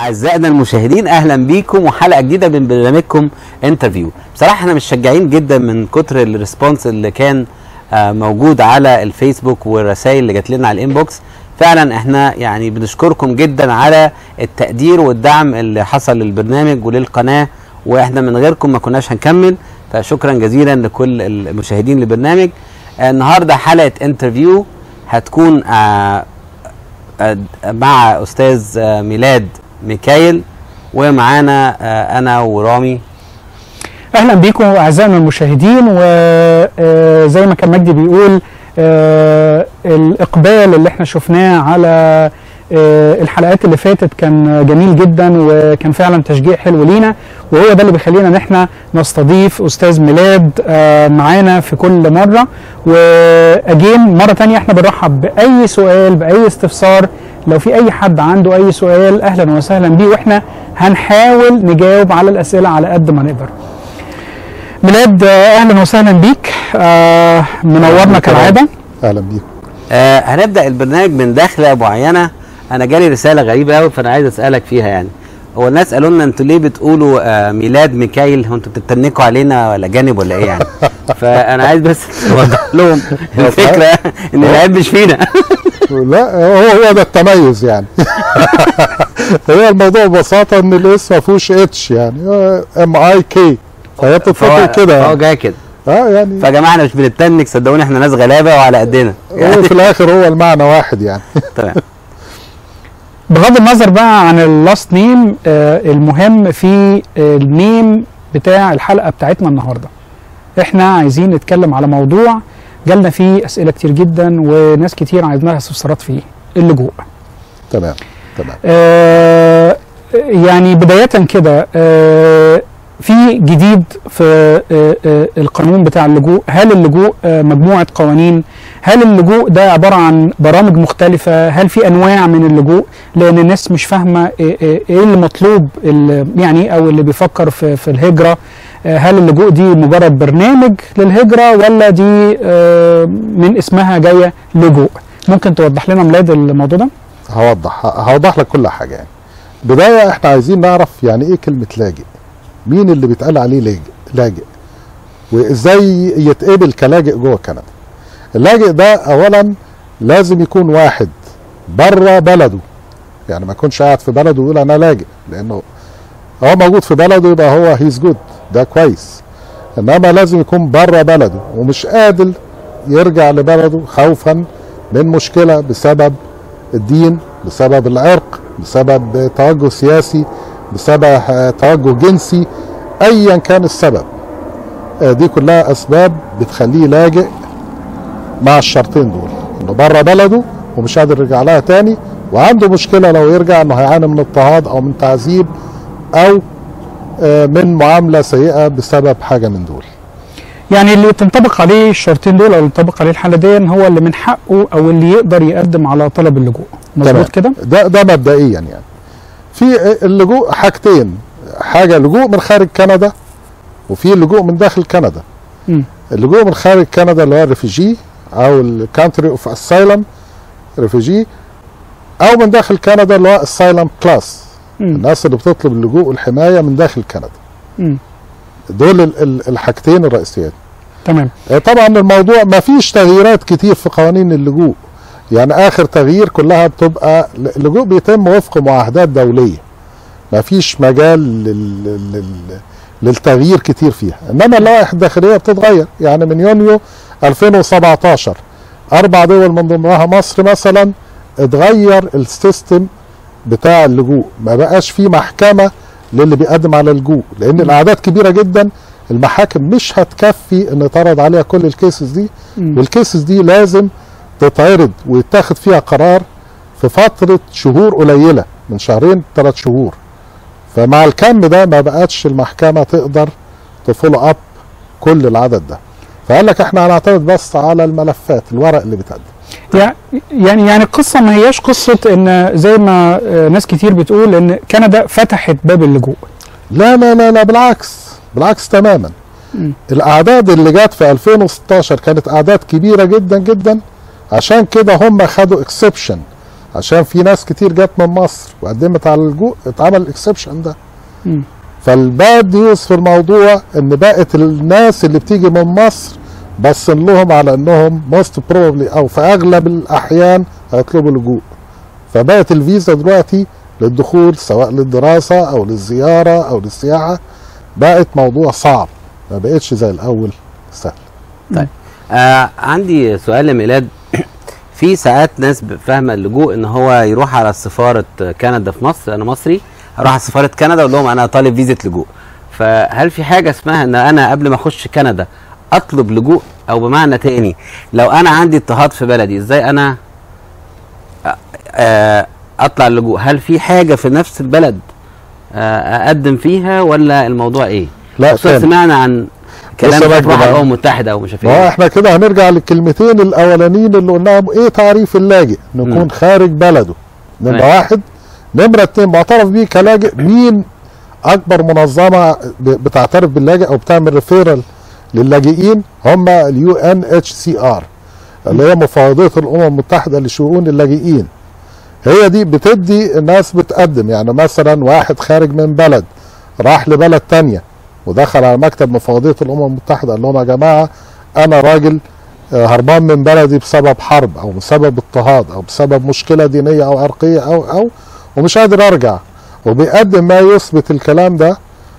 أعزائنا المشاهدين أهلا بيكم وحلقة جديدة من برنامجكم انترفيو بصراحة احنا مشجعين جدا من كتر الريسبونس اللي كان آه، موجود على الفيسبوك والرسائل اللي جات لنا على الانبوكس فعلا احنا يعني بنشكركم جدا على التقدير والدعم اللي حصل للبرنامج وللقناة واحنا من غيركم ما كناش هنكمل فشكرا جزيلا لكل المشاهدين للبرنامج آه، النهارده حلقة انترفيو هتكون آه، آه، مع استاذ آه، ميلاد ميكايل ومعانا آه، انا ورامي اهلا بيكم اعزائنا المشاهدين وزي ما كان مجدي بيقول آه، الاقبال اللي احنا شفناه على آه، الحلقات اللي فاتت كان جميل جدا وكان فعلا تشجيع حلو لينا وهو ده اللي بيخلينا ان احنا نستضيف استاذ ميلاد آه، معانا في كل مره واجين مره تانية احنا بنرحب باي سؤال باي استفسار لو في اي حد عنده اي سؤال اهلا وسهلا بيه واحنا هنحاول نجاوب على الاسئله على قد ما نقدر ميلاد آه، اهلا وسهلا بيك آه منورنا كالعاده اهلا بيكم آه هنبدا البرنامج من دخله معينه انا جالي رساله غريبه قوي فانا عايز اسالك فيها يعني هو الناس قالوا لنا انتوا ليه بتقولوا آه ميلاد ميكايل هو انتوا بتتنكوا علينا ولا جانب ولا ايه يعني فانا عايز بس اوضح لهم الفكره ان العيب مش فينا لا هو هو ده التميز يعني هو الموضوع ببساطه ان الاسم ما فيهوش اتش يعني ام اي كي فهي بتتفكر كده هو يعني. جاي كده اه يعني فيا جماعه احنا مش بنتنك صدقوني احنا ناس غلابه وعلى قدنا هو في الاخر هو المعنى واحد يعني تمام بغض النظر بقى عن اللاست نيم آه المهم في النيم بتاع الحلقه بتاعتنا النهارده احنا عايزين نتكلم على موضوع جالنا فيه اسئله كتير جدا وناس كتير عايزينها استفسارات فيه اللجوء تمام تمام آه يعني بداية كده آه في جديد في آه آه القانون بتاع اللجوء هل اللجوء آه مجموعة قوانين هل اللجوء ده عبارة عن برامج مختلفة هل في أنواع من اللجوء لأن الناس مش فاهمة إيه, إيه إيه اللي مطلوب اللي يعني أو اللي بيفكر في, في الهجرة آه هل اللجوء دي مجرد برنامج للهجرة ولا دي آه من اسمها جاية لجوء ممكن توضح لنا ميلاد الموضوع ده؟ هوضح هوضح لك كل حاجه يعني بدايه احنا عايزين نعرف يعني ايه كلمه لاجئ مين اللي بيتقال عليه لاجئ لاجئ وازاي يتقبل كلاجئ جوه كندا اللاجئ ده اولا لازم يكون واحد بره بلده يعني ما يكونش قاعد في بلده ويقول انا لاجئ لانه هو موجود في بلده يبقى هو هيز جود ده كويس انما لازم يكون بره بلده ومش قادر يرجع لبلده خوفا من مشكله بسبب الدين بسبب العرق بسبب توجه سياسي بسبب آه، توجه جنسي ايا كان السبب آه، دي كلها اسباب بتخليه لاجئ مع الشرطين دول انه بره بلده ومش قادر يرجع لها تاني وعنده مشكله لو يرجع انه هيعاني من اضطهاد او من تعذيب او آه، من معامله سيئه بسبب حاجه من دول يعني اللي تنطبق عليه الشرطين دول او اللي ينطبق عليه الحاله دي هو اللي من حقه او اللي يقدر يقدم على طلب اللجوء تمام. مظبوط كده ده ده مبدئيا يعني في اللجوء حاجتين حاجه لجوء من خارج كندا وفي اللجوء من داخل كندا مم. اللجوء من خارج كندا اللي هو الريفيجي او الكانتري اوف اسايلم ريفيجي او من داخل كندا اللي هو اسايلم كلاس مم. الناس اللي بتطلب اللجوء والحمايه من داخل كندا مم. دول ال- ال- الحاجتين الرئيسيات تمام آه، طبعا الموضوع ما فيش تغييرات كتير في قوانين اللجوء يعني اخر تغيير كلها بتبقى اللجوء بيتم وفق معاهدات دوليه ما فيش مجال لل... لل... للتغيير كتير فيها انما اللوائح الداخليه بتتغير يعني من يونيو 2017 اربع دول من ضمنها مصر مثلا اتغير السيستم بتاع اللجوء ما بقاش في محكمه للي بيقدم على اللجوء لان الاعداد كبيره جدا المحاكم مش هتكفي ان تعرض عليها كل الكيسز دي مم. والكيسز دي لازم تتعرض ويتاخد فيها قرار في فتره شهور قليله من شهرين ثلاث شهور فمع الكم ده ما بقتش المحكمه تقدر تفولو اب كل العدد ده فقال لك احنا هنعتمد بس على الملفات الورق اللي بيتقدم يع- يعني يعني القصه ما هياش قصه ان زي ما آه، ناس كتير بتقول ان كندا فتحت باب اللجوء لا لا لا لا بالعكس بالعكس تماما مم. الاعداد اللي جت في 2016 كانت اعداد كبيره جدا جدا عشان كده هم خدوا اكسبشن عشان في ناس كتير جت من مصر وقدمت على اللجوء اتعمل الاكسبشن ده مم. فالباد نيوز في الموضوع ان بقت الناس اللي بتيجي من مصر بصن لهم على انهم موست بروبلي او في اغلب الاحيان هيطلبوا لجوء فبقت الفيزا دلوقتي للدخول سواء للدراسه او للزياره او للسياحه بقت موضوع صعب ما بقتش زي الاول سهل آه عندي سؤال لميلاد في ساعات ناس ب- فاهمه اللجوء ان هو يروح على سفاره كندا في مصر انا مصري اروح على سفاره كندا اقول لهم انا طالب فيزا لجوء فهل في حاجه اسمها ان انا قبل ما اخش كندا اطلب لجوء او بمعنى تاني لو انا عندي اضطهاد في بلدي ازاي انا آه، آه، اطلع اللجوء هل في حاجه في نفس البلد آه، اقدم فيها ولا الموضوع ايه لا خصوصا تاني. سمعنا عن كلام بص يا تروح مجدي على بقى. الامم المتحده او مش عارف ما هو ايه احنا كده هنرجع للكلمتين الاولانيين اللي قلناهم ايه تعريف اللاجئ نكون مم. خارج بلده نمره تمام. واحد نمره اتنين معترف بيه كلاجئ مين اكبر منظمه ب- بتعترف باللاجئ او بتعمل ريفيرال للاجئين هم اليو ان اتش سي ار اللي هي مفوضيه الامم المتحده لشؤون اللاجئين هي دي بتدي الناس بتقدم يعني مثلا واحد خارج من بلد راح لبلد تانية ودخل على مكتب مفوضيه الامم المتحده قال لهم يا جماعه انا راجل آه، هربان من بلدي بسبب حرب او بسبب اضطهاد او بسبب مشكله دينيه او عرقيه او او ومش قادر ارجع وبيقدم ما يثبت الكلام ده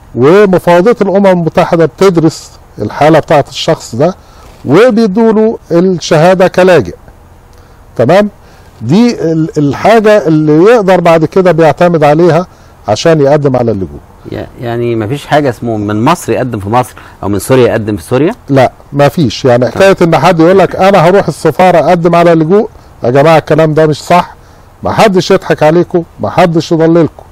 ومفوضيه الامم المتحده بتدرس الحاله بتاعت الشخص ده وبيدوا له الشهاده كلاجئ تمام دي ال- الحاجه اللي يقدر بعد كده بيعتمد عليها عشان يقدم على اللجوء يع- يعني ما فيش حاجه اسمه من مصر يقدم في مصر او من سوريا يقدم في سوريا لا ما فيش يعني حكايه ان حد يقول لك انا هروح السفاره اقدم على لجوء يا جماعه الكلام ده مش صح ما حدش يضحك عليكم ما حدش يضللكم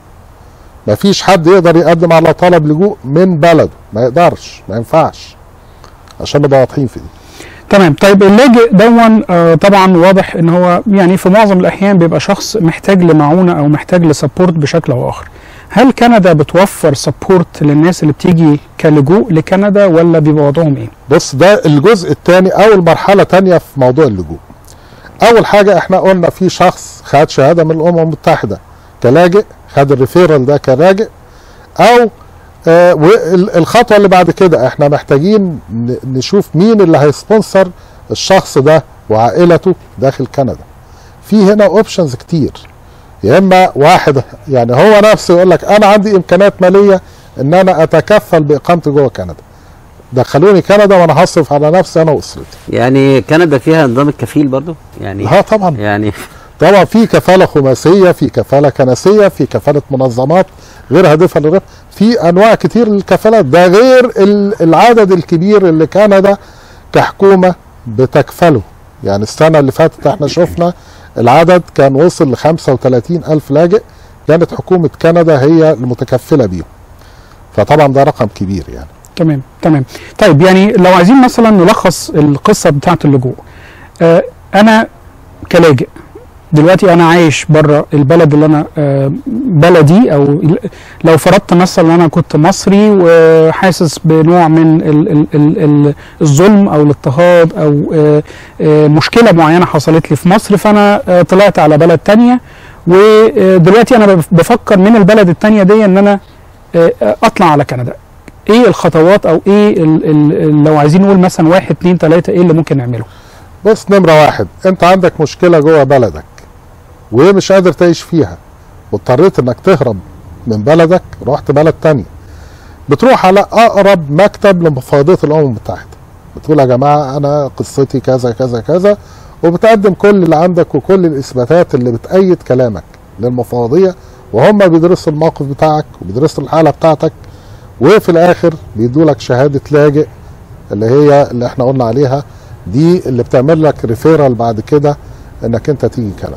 ما فيش حد يقدر يقدم على طلب لجوء من بلده ما يقدرش ما ينفعش عشان نبقى واضحين في دي تمام طيب اللاجئ دون آه طبعا واضح ان هو يعني في معظم الاحيان بيبقى شخص محتاج لمعونه او محتاج لسبورت بشكل او اخر هل كندا بتوفر سبورت للناس اللي بتيجي كلجوء لكندا ولا بيبقى وضعهم ايه بص ده الجزء الثاني او المرحله الثانيه في موضوع اللجوء اول حاجه احنا قلنا في شخص خد شهاده من الامم المتحده كلاجئ خد الريفيرال ده كلاجئ او آه والخطوه اللي بعد كده احنا محتاجين ن- نشوف مين اللي هيسبونسر الشخص ده وعائلته داخل كندا في هنا اوبشنز كتير يا اما واحد يعني هو نفسه يقول لك انا عندي امكانيات ماليه ان انا اتكفل باقامتي جوه كندا دخلوني كندا وانا هصرف على نفسي انا واسرتي يعني كندا فيها نظام الكفيل برضو يعني اه طبعا يعني طبعا في كفاله خماسيه في كفاله كنسيه في كفاله منظمات غير هادفه للربح في انواع كتير للكفالات ده غير ال- العدد الكبير اللي كندا كحكومه بتكفله يعني السنه اللي فاتت احنا شفنا العدد كان وصل ل 35 الف لاجئ كانت حكومه كندا هي المتكفله بيهم فطبعا ده رقم كبير يعني تمام تمام طيب يعني لو عايزين مثلا نلخص القصه بتاعه اللجوء آه انا كلاجئ دلوقتي انا عايش بره البلد اللي انا آه بلدي او ال- لو فرضت مثلا ان انا كنت مصري وحاسس بنوع من ال ال ال ال الظلم او الاضطهاد او آه آه مشكله معينه حصلت لي في مصر فانا آه طلعت على بلد تانية ودلوقتي انا بف- بفكر من البلد التانية دي ان انا آه آه، اطلع على كندا ايه الخطوات او ايه ال ال لو عايزين نقول مثلا واحد اتنين تلاته ايه اللي ممكن نعمله بص نمرة واحد انت عندك مشكلة جوه بلدك ومش قادر تعيش فيها واضطريت انك تهرب من بلدك رحت بلد تانية بتروح على اقرب مكتب لمفوضية الامم المتحدة بتقول يا جماعة انا قصتي كذا كذا كذا وبتقدم كل اللي عندك وكل الاثباتات اللي بتأيد كلامك للمفوضية وهم بيدرسوا الموقف بتاعك وبيدرسوا الحالة بتاعتك وفي الاخر بيدوا لك شهادة لاجئ اللي هي اللي احنا قلنا عليها دي اللي بتعمل لك ريفيرال بعد كده انك انت تيجي كندا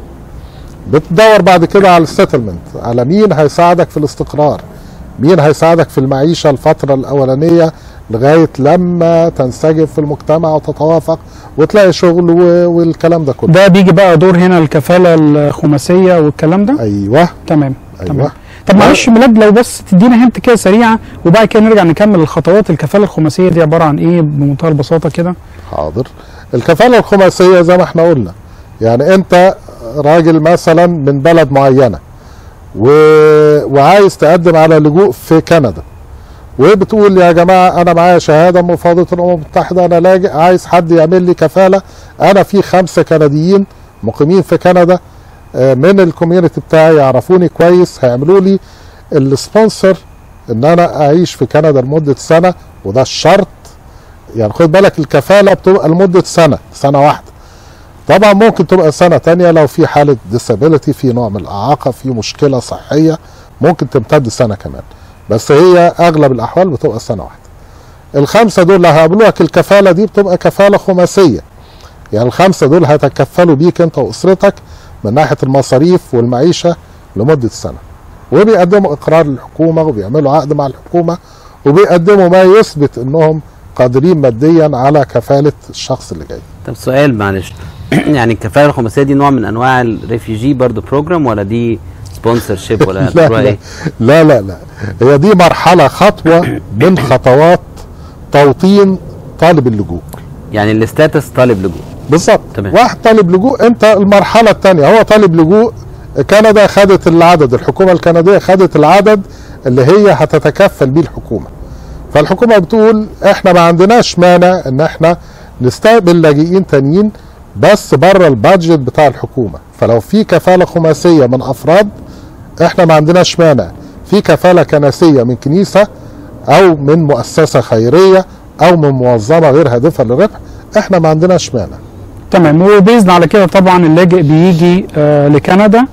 بتدور بعد كده على السيتلمنت على مين هيساعدك في الاستقرار مين هيساعدك في المعيشة الفترة الأولانية لغاية لما تنسجم في المجتمع وتتوافق وتلاقي شغل و- والكلام ده كله ده بيجي بقى دور هنا الكفاله الخماسيه والكلام ده أيوه تمام تمام أيوه طب معلش ميلاد لو بس تدينا هنت كده سريعه وبعد كده نرجع نكمل الخطوات الكفاله الخماسيه دي عباره عن ايه بمنتهى البساطه كده حاضر الكفالة الخماسية زي ما احنا قلنا يعني انت راجل مثلا من بلد معينه و... وعايز تقدم على لجوء في كندا وبتقول يا جماعه انا معايا شهاده من مفوضيه الامم المتحده انا لاجئ عايز حد يعمل لي كفاله انا في خمسه كنديين مقيمين في كندا آه، من الكوميونتي بتاعي يعرفوني كويس هيعملوا لي السبونسر ان انا اعيش في كندا لمده سنه وده الشرط يعني خد بالك الكفاله بتبقى لمده سنه سنه واحده طبعا ممكن تبقى سنه تانية لو في حاله ديسابيلتي في نوع من الاعاقه في مشكله صحيه ممكن تمتد سنه كمان بس هي اغلب الاحوال بتبقى سنه واحده الخمسه دول اللي هيقابلوك الكفاله دي بتبقى كفاله خماسيه يعني الخمسه دول هيتكفلوا بيك انت واسرتك من ناحيه المصاريف والمعيشه لمده سنه وبيقدموا اقرار للحكومه وبيعملوا عقد مع الحكومه وبيقدموا ما يثبت انهم قادرين ماديا على كفاله الشخص اللي جاي طب سؤال معلش يعني الكفاله الخماسيه دي نوع من انواع الريفيجي برضو بروجرام ولا دي سبونسر شيب ولا لا بتقولوا لا, ايه؟ لا لا لا هي دي مرحله خطوه من خطوات توطين طالب اللجوء يعني الاستاتس طالب لجوء بالظبط تمام. واحد طالب لجوء انت المرحله الثانيه هو طالب لجوء كندا خدت العدد الحكومه الكنديه خدت العدد اللي هي هتتكفل بيه الحكومه فالحكومه بتقول احنا ما عندناش مانع ان احنا نستقبل لاجئين تانيين بس بره البادجت بتاع الحكومه فلو في كفاله خماسيه من افراد احنا ما عندناش مانع في كفاله كنسيه من كنيسه او من مؤسسه خيريه او من منظمه غير هادفه للربح احنا ما عندناش مانع تمام وبيزن على كده طبعا اللاجئ بيجي آه لكندا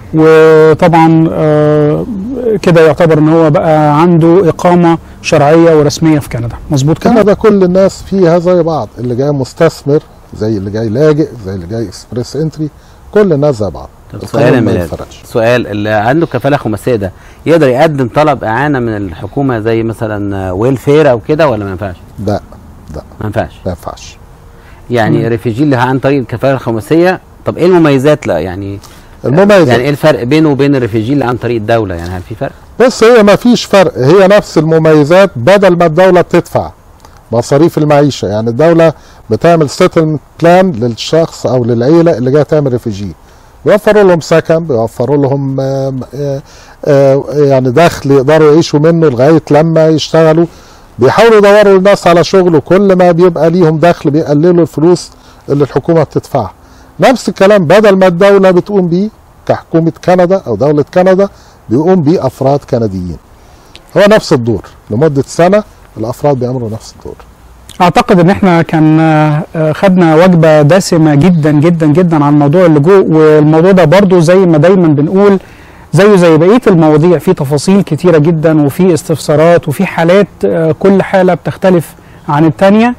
وطبعا آه كده يعتبر ان هو بقى عنده اقامه شرعيه ورسميه في كندا مظبوط كده كندا كل الناس فيها زي بعض اللي جاي مستثمر زي اللي جاي لاجئ زي اللي جاي اكسبريس انتري كل الناس زي بعض طب القانون سؤال يا ما ميلاد يفرقش. سؤال اللي عنده كفاله خماسيه ده يقدر يقدم طلب اعانه من الحكومه زي مثلا ويلفير او كده ولا ما ينفعش؟ لا لا ما ينفعش ما ينفعش يعني ريفيجي اللي عن طريق الكفاله الخماسيه طب ايه المميزات لا يعني المميز يعني ايه الفرق بينه وبين الريفيجي اللي عن طريق الدوله يعني هل في فرق؟ بس هي ما فيش فرق هي نفس المميزات بدل ما الدولة بتدفع مصاريف المعيشة يعني الدولة بتعمل سيتلمنت بلان للشخص أو للعيلة اللي جاية تعمل ريفيجي بيوفروا لهم سكن بيوفروا لهم آم، آه، آه، يعني دخل يقدروا يعيشوا منه لغاية لما يشتغلوا بيحاولوا يدوروا الناس على شغل وكل ما بيبقى ليهم دخل بيقللوا الفلوس اللي الحكومة بتدفعها نفس الكلام بدل ما الدولة بتقوم بيه كحكومة كندا أو دولة كندا بيقوم بيه أفراد كنديين هو نفس الدور لمدة سنة الأفراد بيعملوا نفس الدور اعتقد ان احنا كان آه، خدنا وجبه دسمه جدا جدا جدا عن موضوع اللجوء والموضوع ده برضو زي ما دايما بنقول زيه زي بقيه المواضيع في تفاصيل كتيره جدا وفي استفسارات وفي حالات آه، كل حاله بتختلف عن الثانيه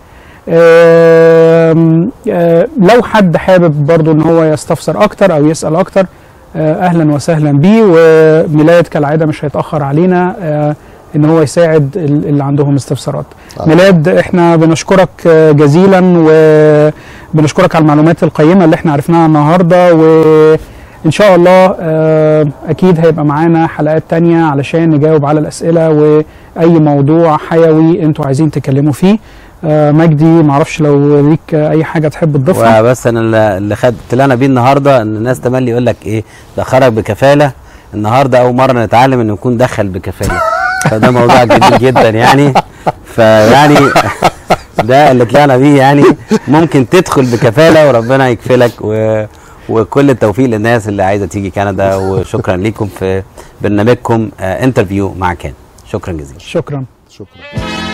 لو حد حابب برضو ان هو يستفسر اكتر او يسال اكتر آه، اهلا وسهلا بيه وميلاد كالعاده مش هيتاخر علينا آه، ان هو يساعد ال- اللي عندهم استفسارات آه. ميلاد احنا بنشكرك آه، جزيلا وبنشكرك على المعلومات القيمه اللي احنا عرفناها النهارده وان شاء الله آه، اكيد هيبقى معانا حلقات تانية علشان نجاوب على الاسئله واي موضوع حيوي انتوا عايزين تتكلموا فيه آه، مجدي معرفش لو ليك آه، اي حاجه تحب تضيفها وبس انا اللي- اللي خد طلعنا بيه النهارده ان الناس تملي يقول لك ايه ده خرج بكفاله النهارده اول مره نتعلم انه يكون دخل بكفاله فده موضوع جديد جدا يعني فيعني ده اللي طلعنا بيه يعني ممكن تدخل بكفاله وربنا يكفلك و وكل التوفيق للناس اللي عايزه تيجي كندا وشكرا ليكم في برنامجكم انترفيو مع كان شكرا جزيلا شكرا شكرا